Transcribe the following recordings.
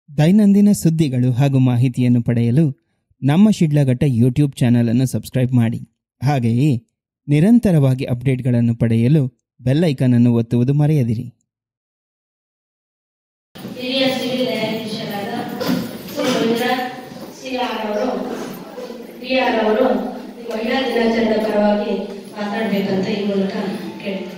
ದೈನಂದಿನ ಸುದ್ದಿಗಳು ಹಾಗೂ ಮಾಹಿತಿಯನ್ನು ಪಡೆಯಲು ನಮ್ಮ ಶಿಡ್ಲಘಟ್ಟ ಯೂಟ್ಯೂಬ್ ಚಾನಲ್ ಅನ್ನು ಸಬ್ಸ್ಕ್ರೈಬ್ ಮಾಡಿ ಹಾಗೆಯೇ ನಿರಂತರವಾಗಿ ಅಪ್ಡೇಟ್ಗಳನ್ನು ಪಡೆಯಲು ಬೆಲ್ ಐಕಾನ್ ಅನ್ನು ಒತ್ತುವುದು ಮರೆಯದಿರಿ ಹಿರಿಯ ಸಿವಿಲ್ ನ್ಯಾಯಾಧೀಶರಾದ ಶ್ರೀ ಮಂಜುನಾಥ್ ಸಿ ಆರ್ ಅವರು ಪಿ ಆರ್ ಅವರು ಈ ಮಹಿಳಾ ದಿನಾಚರಣೆ ಪರವಾಗಿ ಮಾತಾಡಬೇಕಂತ ಈ ಮೂಲಕ ಕೇಳ್ತೀನಿ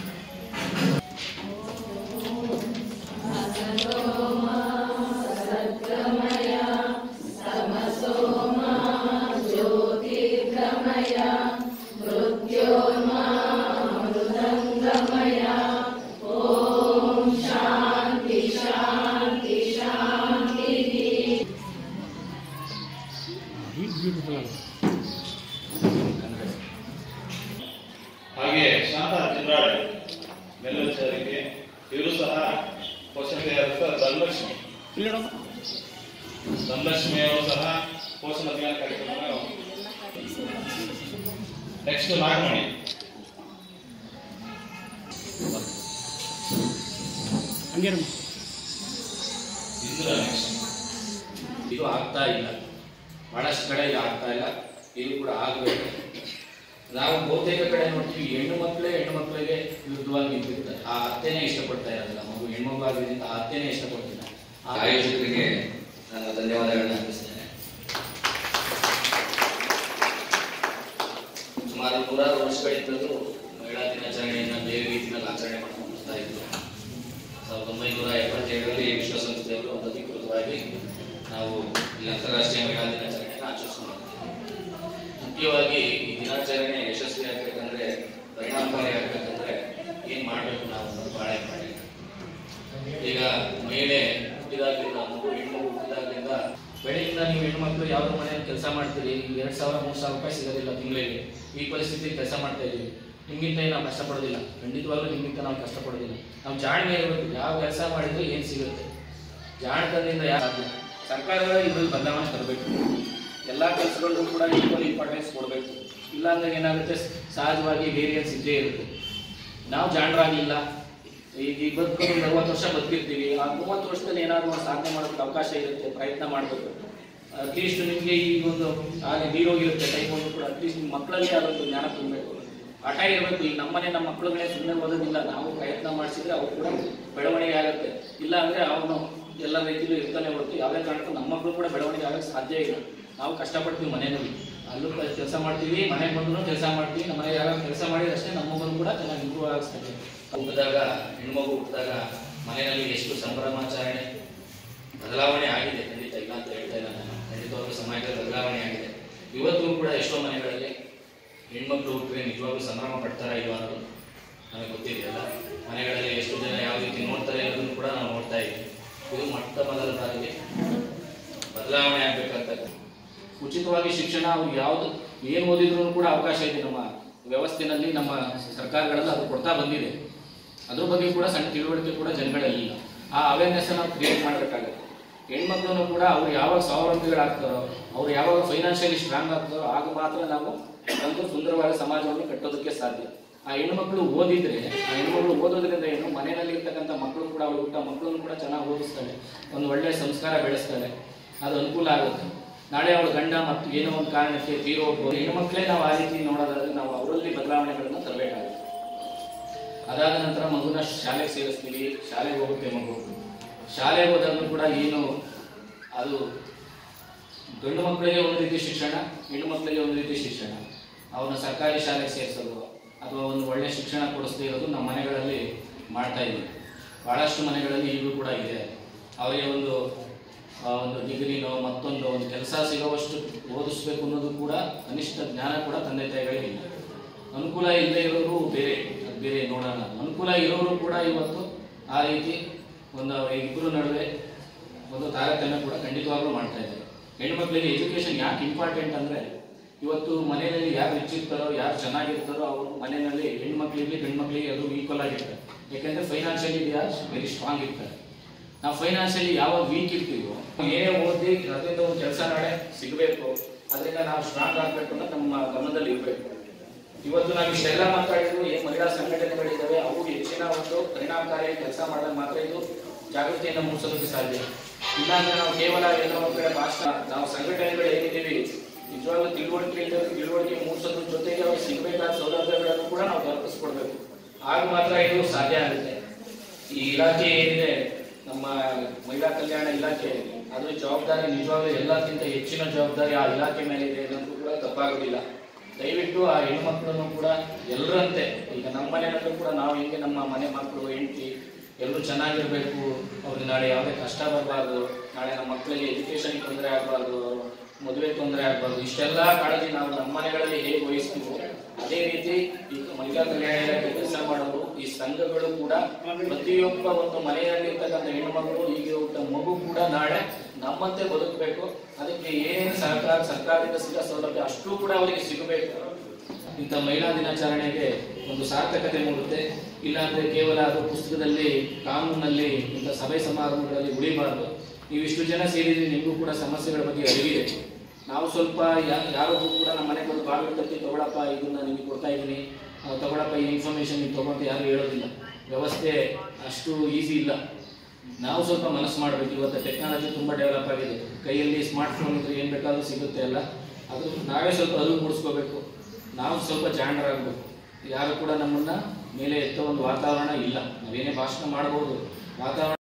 ಹಾಗೆ ಶಾಂತ ಚಿಂದ್ರಾಳೆ ಮೇಲ್ವಿಚಾರಕ್ಕೆ ಇವರು ಸಹ ಪೋಷಣೆಯಾದ ಧನಲಕ್ಷ್ಮಿ ಧನಲಕ್ಷ್ಮಿ ಅವರು ಸಹ ಪೋಷಣ ಅಭಿಯಾನ ಕಾರ್ಯಕ್ರಮ ನೆಕ್ಸ್ಟ್ ನಾಗಮಣಿ ಇಂದಿರಾ ನೆಕ್ಸ್ಟ್ ಇದು ಆಗ್ತಾ ಇಲ್ಲ ಬಹಳಷ್ಟು ಕಡೆ ಇದು ಆಗ್ತಾ ಇಲ್ಲ ಇದು ಕೂಡ ಆಗಬೇಕು ನಾವು ಬಹುತೇಕ ಕಡೆ ನೋಡ್ತೀವಿ ಹೆಣ್ಣು ಮಕ್ಕಳೇ ಹೆಣ್ಣು ಮಕ್ಕಳಿಗೆ ವಿರುದ್ಧವಾಗಿ ನಿಂತಿರ್ತಾರೆ ಆ ಅತ್ತೆನೇ ಇಷ್ಟಪಡ್ತಾ ಇರೋದಿಲ್ಲ ಮಗು ಹೆಣ್ಮಗು ಆಗಿದ್ದರಿಂದ ಆ ಅತ್ತೆನೇ ಇಷ್ಟಪಡ್ತಿಲ್ಲ ಆ ಆಯೋಜಕರಿಗೆ ನನ್ನ ಧನ್ಯವಾದಗಳನ್ನ ಅರ್ಪಿಸ್ತೇನೆ ಸುಮಾರು ನೂರಾರು ವರ್ಷಗಳಿಂದಲೂ ಮಹಿಳಾ ದಿನಾಚರಣೆಯನ್ನು ಬೇರೆ ರೀತಿಯಲ್ಲಿ ಆಚರಣೆ ಮಾಡ್ಕೊಂಡು ಬರ್ತಾ ಇದ್ರು ಸಾವಿರದ ಒಂಬೈನೂರ ಎಪ್ಪತ್ತೇಳರಲ್ಲಿ ವಿಶ್ವಸಂಸ್ಥೆಯವರು ಒಂದು ಅಧಿಕೃತವಾಗಿ ನಾವು ಈ ಅಂತಾರಾಷ್ಟ್ರೀಯ ಮಹಿಳಾ ದಿನಾಚರಣೆಯನ್ನು ಆಚರಿಸ್ಕೊಂಡು ಮುಖ್ಯವಾಗಿ ಈ ದಿನಾಚರಣೆ ಯಶಸ್ವಿ ಆಗ್ಬೇಕಂದ್ರೆ ಪರಿಣಾಮಕಾರಿ ಆಗ್ಬೇಕಂದ್ರೆ ಏನ್ ಮಾಡ್ಬೇಕು ನಾವು ಅನ್ನೋದು ಬಹಳ ಇಂಪಾರ್ಟೆಂಟ್ ಈಗ ಮಹಿಳೆ ಹುಟ್ಟಿದಾಗ್ಲಿಂದ ಮಗು ಹೆಣ್ಮಗು ಹುಟ್ಟಿದಾಗ್ಲಿಂದ ಬೆಳಗಿಂದ ನೀವು ಹೆಣ್ಮಕ್ಳು ಯಾವ್ದು ಮನೆಯಲ್ಲಿ ಕೆಲಸ ಮಾಡ್ತೀರಿ ಎರಡ್ ಸಾವಿರ ಮೂರ್ ಸಾವಿರ ರೂಪಾಯಿ ಸಿಗೋದಿಲ್ಲ ತಿಂಗಳಿಗೆ ಈ ಪರಿಸ್ಥಿತಿ ಕೆಲಸ ಮಾಡ್ತಾ ಇದೀವಿ ನಿಮ್ಗಿಂತ ಏನು ನಾವು ಕಷ್ಟಪಡೋದಿಲ್ಲ ಖಂಡಿತವಾಗ್ಲೂ ನಿಮ್ಗಿಂತ ನಾವು ಕಷ್ಟಪಡೋದಿಲ್ಲ ನಾವು ಜಾಣ್ಮೆ ಇರಬೇಕು ಯಾವ ಕೆಲಸ ಮಾಡಿದ್ರೆ ಏನು ಸಿಗುತ್ತೆ ಜಾಣತನದಿಂದ ಯಾರು ಸಾಧ್ಯ ಸರ್ಕಾರಗಳ ಇದ್ರಲ್ಲಿ ಬದಲಾವಣೆ ತರಬೇಕು ಎಲ್ಲ ಕೆಲಸಗಳಿಗೂ ಕೂಡ ಈಕ್ವಲ್ ಇಂಪಾರ್ಟೆನ್ಸ್ ಕೊಡಬೇಕು ಇಲ್ಲಾಂದ್ರೆ ಏನಾಗುತ್ತೆ ಸಹಜವಾಗಿ ವೇರಿಯನ್ಸ್ ಇದ್ದೇ ಇರುತ್ತೆ ನಾವು ಜಾಣರಾಗಿಲ್ಲ ಈಗ ಈ ಬದುಕು ಒಂದು ಅರವತ್ತು ವರ್ಷ ಬದುಕಿರ್ತೀವಿ ಆ ಮೂವತ್ತು ವರ್ಷದಲ್ಲಿ ಏನಾದ್ರು ಒಂದು ಸಾಧನೆ ಮಾಡೋದಕ್ಕೆ ಅವಕಾಶ ಇರುತ್ತೆ ಪ್ರಯತ್ನ ಮಾಡಬೇಕು ಅಟ್ಲೀಸ್ಟ್ ನಿಮಗೆ ಈಗ ಒಂದು ಆಗಲೇ ನೀರೋಗಿರುತ್ತೆ ಟೈಮ್ ಒಂದು ಕೂಡ ಅಟ್ಲೀಸ್ಟ್ ನಿಮ್ಮ ಮಕ್ಕಳಲ್ಲಿ ಅದೊಂದು ಜ್ಞಾನ ತುಂಬಬೇಕು ಹಠ ಇರಬೇಕು ಈಗ ನಮ್ಮನೆ ನಮ್ಮ ಮಕ್ಕಳುಗಳೇ ಸುಮ್ಮನೆ ಓದೋದಿಲ್ಲ ನಾವು ಪ್ರಯತ್ನ ಮಾಡಿಸಿದ್ರೆ ಅವ್ರು ಕೂಡ ಬೆಳವಣಿಗೆ ಆಗುತ್ತೆ ಇಲ್ಲ ಅಂದ್ರೆ ಅವನು ಎಲ್ಲ ರೀತಿಲೂ ಇರ್ತಾನೆ ಹೊರತು ಯಾವುದೇ ಕಾರಣಕ್ಕೂ ನಮ್ಮ ಮಕ್ಕಳು ಕೂಡ ಬೆಳವಣಿಗೆ ಆಗಕ್ಕೆ ಸಾಧ್ಯ ಇಲ್ಲ ನಾವು ಕಷ್ಟಪಡ್ತೀವಿ ಮನೆಯಲ್ಲಿ ಅಲ್ಲೂ ಕೆಲಸ ಮಾಡ್ತೀವಿ ಮನೆಗೆ ಬಂದ್ರು ಕೆಲಸ ಮಾಡ್ತೀವಿ ನಮ್ಮ ಮನೆ ಯಾರು ಕೆಲಸ ಮಾಡಿದ್ರೆ ಅಷ್ಟೇ ನಮ್ಮ ಮಗನು ಕೂಡ ಚೆನ್ನಾಗಿ ಇಂಪ್ರೂವ್ ಆಗಿಸ್ತಾರೆ ಹುಟ್ಟಿದಾಗ ಹೆಣ್ಮಗು ಹುಟ್ಟಿದಾಗ ಮನೆಯಲ್ಲಿ ಎಷ್ಟು ಸಂಭ್ರಮಾಚರಣೆ ಬದಲಾವಣೆ ಆಗಿದೆ ಖಂಡಿತ ಇಲ್ಲ ಅಂತ ಹೇಳ್ತಾ ಇಲ್ಲ ನಾನು ಖಂಡಿತವಾಗ್ಲೂ ಸಮಾಜದಲ್ಲಿ ಬದಲಾವಣೆ ಆಗಿದೆ ಇವತ್ತು ಕೂಡ ಎಷ್ಟೋ ಮನೆಗಳಲ್ಲಿ ಹೆಣ್ಮಕ್ಳು ಹುಟ್ಟಿದ್ರೆ ನಿಜವಾಗ್ಲೂ ಸಂಭ್ರಮ ಪಡ್ತಾರಾ ಇಲ್ವಾ ಅನ್ನೋದು ನಮಗೆ ಗೊತ್ತಿದೆಯಲ್ಲ ಮನೆಗಳಲ್ಲಿ ಎಷ್ಟು ಜನ ಯಾವ ರೀತಿ ನೋಡ್ತಾರೆ ಅನ್ನೋದನ್ನು ಕೂಡ ನಾವು ನೋಡ್ತಾ ಇದ್ದೀವಿ ಇದು ಮೊಟ್ಟ ಮೊದಲ ಬಾರಿಗೆ ಬದಲಾವಣೆ ಆಗ್ಬೇಕಂತ ಉಚಿತವಾಗಿ ಶಿಕ್ಷಣ ಅವ್ರು ಯಾವ್ದು ಏನು ಓದಿದ್ರು ಕೂಡ ಅವಕಾಶ ಇದೆ ನಮ್ಮ ವ್ಯವಸ್ಥೆನಲ್ಲಿ ನಮ್ಮ ಸರ್ಕಾರಗಳಲ್ಲಿ ಅದು ಕೊಡ್ತಾ ಬಂದಿದೆ ಅದ್ರ ಬಗ್ಗೆ ಕೂಡ ಸಣ್ಣ ತಿಳುವಳಿಕೆ ಕೂಡ ಜನಗಳಲ್ಲಿ ಇಲ್ಲ ಆ ಅವೇರ್ನೆಸ್ ನಾವು ಕ್ರಿಯೇಟ್ ಮಾಡಬೇಕಾಗುತ್ತೆ ಹೆಣ್ಮಕ್ಳನ್ನು ಕೂಡ ಅವ್ರು ಯಾವಾಗ ಸ್ವಾವಲಂಬಿಗಳಾಗ್ತಾರೋ ಅವ್ರು ಯಾವಾಗ ಫೈನಾನ್ಷಿಯಲಿ ಸ್ಟ್ರಾಂಗ್ ಆಗ್ತಾರೋ ಆಗ ಮಾತ್ರ ನಾವು ಒಂದು ಸುಂದರವಾದ ಸಮಾಜವನ್ನು ಕಟ್ಟೋದಕ್ಕೆ ಸಾಧ್ಯ ಆ ಹೆಣ್ಮಕ್ಳು ಓದಿದ್ರೆ ಆ ಹೆಣ್ಮಕ್ಳು ಓದೋದ್ರಿಂದ ಏನು ಮನೆಯಲ್ಲಿ ಇರ್ತಕ್ಕಂಥ ಮಕ್ಕಳು ಕೂಡ ಅವ್ಳು ಹುಟ್ಟ ಮಕ್ಕಳನ್ನು ಕೂಡ ಚೆನ್ನಾಗಿ ಓದಿಸ್ತಾಳೆ ಒಂದು ಒಳ್ಳೆಯ ಸಂಸ್ಕಾರ ಬೆಳೆಸ್ತಾಳೆ ಅದು ಅನುಕೂಲ ಆಗುತ್ತೆ ನಾಳೆ ಅವಳ ಗಂಡ ಮತ್ತು ಏನೋ ಒಂದು ಕಾರಣಕ್ಕೆ ತೀರೋ ಹೋಗ್ಬೋದು ಹೆಣ್ಮಕ್ಳೇ ನಾವು ಆ ರೀತಿ ನೋಡೋದಾದ್ರೆ ನಾವು ಅವರಲ್ಲಿ ಬದಲಾವಣೆಗಳನ್ನು ತರಬೇಕಾಗುತ್ತೆ ಅದಾದ ನಂತರ ಮಗುನ ಶಾಲೆಗೆ ಸೇರಿಸ್ತೀವಿ ಶಾಲೆಗೆ ಹೋಗುತ್ತೆ ಮಗು ಶಾಲೆಗೆ ಹೋದಾಗಲೂ ಕೂಡ ಏನು ಅದು ಗಂಡು ಮಕ್ಕಳಿಗೆ ಒಂದು ರೀತಿ ಶಿಕ್ಷಣ ಹೆಣ್ಣು ಮಕ್ಕಳಿಗೆ ಒಂದು ರೀತಿ ಶಿಕ್ಷಣ ಅವನ್ನ ಸರ್ಕಾರಿ ಶಾಲೆಗೆ ಸೇರಿಸೋದು ಅಥವಾ ಒಂದು ಒಳ್ಳೆ ಶಿಕ್ಷಣ ಕೊಡಿಸದೇ ಇರೋದು ನಮ್ಮ ಮನೆಗಳಲ್ಲಿ ಮಾಡ್ತಾ ಇದ್ದೀವಿ ಬಹಳಷ್ಟು ಮನೆಗಳಲ್ಲಿ ಈಗಲೂ ಕೂಡ ಇದೆ ಅವರಿಗೆ ಒಂದು ಆ, ಒಂದು ಡಿಗ್ರಿನೋ ಮತ್ತೊಂದು ಒಂದು ಕೆಲಸ ಸಿಗೋವಷ್ಟು ಓದಿಸ್ಬೇಕು ಅನ್ನೋದು ಕೂಡ ಕನಿಷ್ಠ ಜ್ಞಾನ ಕೂಡ ತಂದೆ ತಾಯಿಗಳಿಗೆ ಇಲ್ಲ ಅನುಕೂಲ ಇಲ್ಲದೆ ಇರೋರು ಬೇರೆ ಅದು ಬೇರೆ ನೋಡೋಣ ಅನುಕೂಲ ಇರೋರು ಕೂಡ ಇವತ್ತು ಆ ರೀತಿ ಒಂದು ಇಬ್ಬರು ನಡುವೆ ಒಂದು ತಾರತಮ್ಯ ಕೂಡ ಖಂಡಿತವಾಗ್ಲೂ ಮಾಡ್ತಾ ಇದ್ದಾರೆ ಹೆಣ್ಮಕ್ಳಿಗೆ ಎಜುಕೇಶನ್ ಯಾಕೆ ಇಂಪಾರ್ಟೆಂಟ್ ಅಂದ್ರೆ ಇವತ್ತು ಮನೆಯಲ್ಲಿ ಯಾರು ರಿಚ್ ಇರ್ತಾರೋ ಯಾರು ಚೆನ್ನಾಗಿರ್ತಾರೋ ಅವರು ಮನೆಯಲ್ಲಿ ಹೆಣ್ಮಕ್ಳಿಗೆ ಗಂಡ್ಮಕ್ಳಿಗೆ ಅದು ಈಕ್ವಲ್ ಆಗಿರ್ತಾರೆ ಯಾಕಂದ್ರೆ financially they are very strong ಇರ್ತಾರೆ ನಾವು ಫೈನಾನ್ಷಿಯಲಿ ಯಾವಾಗ ವೀಕ್ ಇರ್ತೀವೋ ಏನೇ ಓದಿ ಅದರಿಂದ ಒಂದು ಕೆಲಸ ನಾಳೆ ಸಿಗಬೇಕು ಅದರಿಂದ ನಾವು ಸ್ಟ್ರಾಂಗ್ ಆಗಬೇಕು ಅಂತ ನಮ್ಮ ಗಮನದಲ್ಲಿ ಇರಬೇಕು ಇವತ್ತು ನಾವು ಇಷ್ಟೆಲ್ಲ ಮಾತಾಡಿದ್ರು ಏನ್ ಮಹಿಳಾ ಸಂಘಟನೆಗಳಿದ್ದಾವೆ ಅವು ಹೆಚ್ಚಿನ ಒಂದು ಪರಿಣಾಮಕಾರಿ ಕೆಲಸ ಮಾಡಿದಾಗ ಮಾತ್ರ ಇದು ಜಾಗೃತಿಯನ್ನು ಮೂಡಿಸೋದಕ್ಕೆ ಸಾಧ್ಯ ಇಲ್ಲಾಂದ್ರೆ ನಾವು ಕೇವಲ ಎಲ್ಲೋ ಒಂದ್ ಕಡೆ ಭಾಷಣ ನಾವು ಸಂಘಟನೆಗಳು ಏನಿದ್ದೀವಿ ನಿಜವಾಗ್ಲೂ ತಿಳುವಳಿಕೆ ಇಲ್ಲದೆ ತಿಳುವಳಿಕೆ ಮೂಡಿಸೋದ್ರ ಜೊತೆಗೆ ಅವ್ರಿಗೆ ಸಿಗಬೇಕಾದ ಸೌಲಭ್ಯಗಳನ್ನು ಕೂಡ ನಾವು ದೊರಕಿಸ್ಕೊಡ್ಬೇಕು ಆಗ ಮಾತ್ರ ಇದು ಸಾಧ್ಯ ಆಗುತ್ತೆ ಈ ಇಲಾಖೆ ಏನಿದೆ ನಮ್ಮ ಮಹಿಳಾ ಕಲ್ಯಾಣ ಇಲಾಖೆ ಅದ್ರ ಜವಾಬ್ದಾರಿ ನಿಜವಾಗ್ಲೂ ಎಲ್ಲಕ್ಕಿಂತ ಹೆಚ್ಚಿನ ಜವಾಬ್ದಾರಿ ಆ ಇಲಾಖೆ ಮೇಲೆ ಇದೆ ಅನ್ನೋದು ಕೂಡ ತಪ್ಪಾಗೋದಿಲ್ಲ ದಯವಿಟ್ಟು ಆ ಹೆಣ್ಮಕ್ಳನ್ನು ಕೂಡ ಎಲ್ಲರಂತೆ ಈಗ ನಮ್ಮ ಮನೆಯಲ್ಲೂ ಕೂಡ ನಾವು ಹೆಂಗೆ ನಮ್ಮ ಮನೆ ಮಕ್ಕಳು ಹೆಂಡತಿ ಎಲ್ಲರೂ ಚೆನ್ನಾಗಿರ್ಬೇಕು ಅವ್ರಿಗೆ ನಾಳೆ ಯಾವುದೇ ಕಷ್ಟ ಬರಬಾರ್ದು ನಾಳೆ ನಮ್ಮ ಮಕ್ಕಳಿಗೆ ಎಜುಕೇಶನ್ ತೊಂದರೆ ಆಗಬಾರ್ದು ಮದುವೆ ತೊಂದರೆ ಆಗಬಾರ್ದು ಇಷ್ಟೆಲ್ಲ ಕಾಳಜಿ ನಾವು ನಮ್ಮ ಮನೆಗಳಲ್ಲಿ ಹೇಗೆ ವಹಿಸ್ತೀವೋ ಅದೇ ರೀತಿ ಈ ಮಹಿಳಾ ಕಲ್ಯಾಣ ಇಲಾಖೆ ಕೆಲಸ ಮಾಡೋರು ಈ ಸಂಘಗಳು ಕೂಡ ಪ್ರತಿಯೊಬ್ಬ ಒಂದು ಮನೆಯಲ್ಲಿರ್ತಕ್ಕಂಥ ಹೆಣ್ಣುಮಕ್ಕಳು ಈಗ ಹುಟ್ಟ ಮಗು ಕೂಡ ನಾಳೆ ನಮ್ಮಂತೆ ಬದುಕಬೇಕು ಅದಕ್ಕೆ ಏನೇನು ಸಹಕಾರ ಸರ್ಕಾರದಿಂದ ಸಿಗೋ ಸೌಲಭ್ಯ ಅಷ್ಟು ಕೂಡ ಅವರಿಗೆ ಸಿಗಬೇಕು ಇಂಥ ಮಹಿಳಾ ದಿನಾಚರಣೆಗೆ ಒಂದು ಸಾರ್ಥಕತೆ ಮೂಡುತ್ತೆ ಇಲ್ಲಾಂದ್ರೆ ಕೇವಲ ಅದು ಪುಸ್ತಕದಲ್ಲಿ ಕಾನೂನಲ್ಲಿ ಇಂಥ ಸಭೆ ಸಮಾರಂಭಗಳಲ್ಲಿ ಉಳಿಬಾರ್ದು ನೀವು ಇಷ್ಟು ಜನ ಸೇರಿದ್ರೆ ನಿಮಗೂ ಕೂಡ ಸಮಸ್ಯೆಗಳ ಬಗ್ಗೆ ಅರಿವಿದೆ ನಾವು ಸ್ವಲ್ಪ ಯಾ- ಯಾರಿಗೂ ಕೂಡ ನಮ್ಮ ಮನೆಗೆ ಬಂದು ಬಾಗಿಲು ತಟ್ಟಿ ತಗೊಳಪ್ಪ ಇದನ್ನ ನಿಮಗೆ ಕೊಡ್ತಾ ಇದ್ದೀನಿ ಆ, ತಗೊಳಪ್ಪ ಈ ಇನ್ಫಾರ್ಮೇಶನ್ ನೀವು ತಗೊಂಡು ಯಾರು ಹೇಳೋದಿಲ್ಲ ವ್ಯವಸ್ಥೆ ಅಷ್ಟು ಈಸಿ ಇಲ್ಲ ನಾವು ಸ್ವಲ್ಪ ಮನಸ್ಸು ಮಾಡಬೇಕು ಇವತ್ತು ಟೆಕ್ನಾಲಜಿ ತುಂಬ ಡೆವಲಪ್ ಆಗಿದೆ ಕೈಯಲ್ಲಿ ಸ್ಮಾರ್ಟ್ ಫೋನ್ ಇದ್ರೆ ಏನು ಬೇಕಾದ್ರೂ ಸಿಗುತ್ತೆ ಅಲ್ಲ ಅದು ನಾವೇ ಸ್ವಲ್ಪ ಅರಿವು ಮೂಡಿಸ್ಕೋಬೇಕು ನಾವು ಸ್ವಲ್ಪ ಜಾಣರಾಗಬೇಕು ಯಾರು ಕೂಡ ನಮ್ಮನ್ನ ಮೇಲೆ ಎತ್ತೋ ಒಂದು ವಾತಾವರಣ ಇಲ್ಲ ನಾವೇನೇ ಭಾಷಣ ಮಾಡ್ಬೋದು ವಾತಾವರಣ